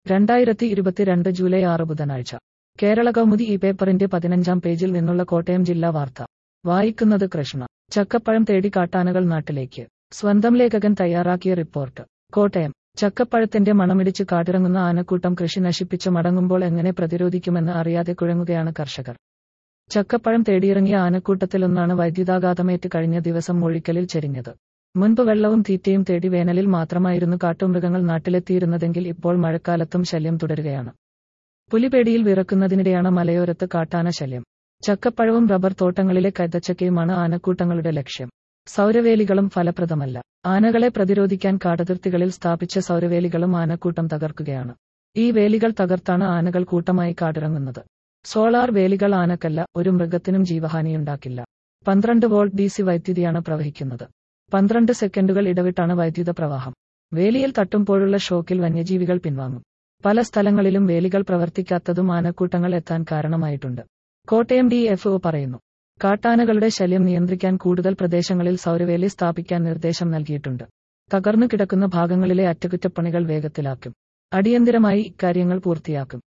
രണ്ടായിരത്തി ഇരുപത്തിരണ്ട് ജൂലൈ ആറ് ബുധനാഴ്ച കേരള കൗമുദി ഈ പേപ്പറിന്റെ പതിനഞ്ചാം പേജിൽ നിന്നുള്ള കോട്ടയം ജില്ലാ വാർത്ത വായിക്കുന്നത് കൃഷ്ണ ചക്കപ്പഴം തേടി കാട്ടാനകൾ നാട്ടിലേക്ക് സ്വന്തം ലേഖകൻ തയ്യാറാക്കിയ റിപ്പോർട്ട് കോട്ടയം ചക്കപ്പഴത്തിന്റെ മണമിടിച്ച് കാട്ടിറങ്ങുന്ന ആനക്കൂട്ടം കൃഷി നശിപ്പിച്ച് മടങ്ങുമ്പോൾ എങ്ങനെ പ്രതിരോധിക്കുമെന്ന് അറിയാതെ കുഴങ്ങുകയാണ് കർഷകർ ചക്കപ്പഴം തേടിയിറങ്ങിയ ആനക്കൂട്ടത്തിലൊന്നാണ് വൈദ്യുതാഘാതമേറ്റ് കഴിഞ്ഞ ദിവസം മൊഴിക്കലിൽ ചെരിഞ്ഞത് മുൻപ് വെള്ളവും തീറ്റയും തേടി വേനലിൽ മാത്രമായിരുന്നു കാട്ടുമൃഗങ്ങൾ നാട്ടിലെത്തിയിരുന്നതെങ്കിൽ ഇപ്പോൾ മഴക്കാലത്തും ശല്യം തുടരുകയാണ് പുലിപേടിയിൽ വിറക്കുന്നതിനിടെയാണ് മലയോരത്ത് കാട്ടാന ശല്യം ചക്കപ്പഴവും റബ്ബർ തോട്ടങ്ങളിലെ കൈതച്ചക്കയുമാണ് ആനക്കൂട്ടങ്ങളുടെ ലക്ഷ്യം സൗരവേലികളും ഫലപ്രദമല്ല ആനകളെ പ്രതിരോധിക്കാൻ കാടതിർത്തികളിൽ സ്ഥാപിച്ച സൗരവേലികളും ആനക്കൂട്ടം തകർക്കുകയാണ് ഈ വേലികൾ തകർത്താണ് ആനകൾ കൂട്ടമായി കാടിറങ്ങുന്നത് സോളാർ വേലികൾ ആനക്കല്ല ഒരു മൃഗത്തിനും ജീവഹാനിയുണ്ടാക്കില്ല പന്ത്രണ്ട് വോൾട്ട് ഡി സി വൈദ്യുതിയാണ് പ്രവഹിക്കുന്നത് പന്ത്രണ്ട് സെക്കൻഡുകൾ ഇടവിട്ടാണ് വൈദ്യുത പ്രവാഹം വേലിയിൽ തട്ടുമ്പോഴുള്ള ഷോക്കിൽ വന്യജീവികൾ പിൻവാങ്ങും പല സ്ഥലങ്ങളിലും വേലികൾ പ്രവർത്തിക്കാത്തതും ആനക്കൂട്ടങ്ങൾ എത്താൻ കാരണമായിട്ടുണ്ട് കോട്ടയം ഡി എഫ് ഒ പറയുന്നു കാട്ടാനകളുടെ ശല്യം നിയന്ത്രിക്കാൻ കൂടുതൽ പ്രദേശങ്ങളിൽ സൗരവേലി സ്ഥാപിക്കാൻ നിർദ്ദേശം നൽകിയിട്ടുണ്ട് തകർന്നു കിടക്കുന്ന ഭാഗങ്ങളിലെ അറ്റകുറ്റപ്പണികൾ വേഗത്തിലാക്കും അടിയന്തിരമായി ഇക്കാര്യങ്ങൾ പൂർത്തിയാക്കും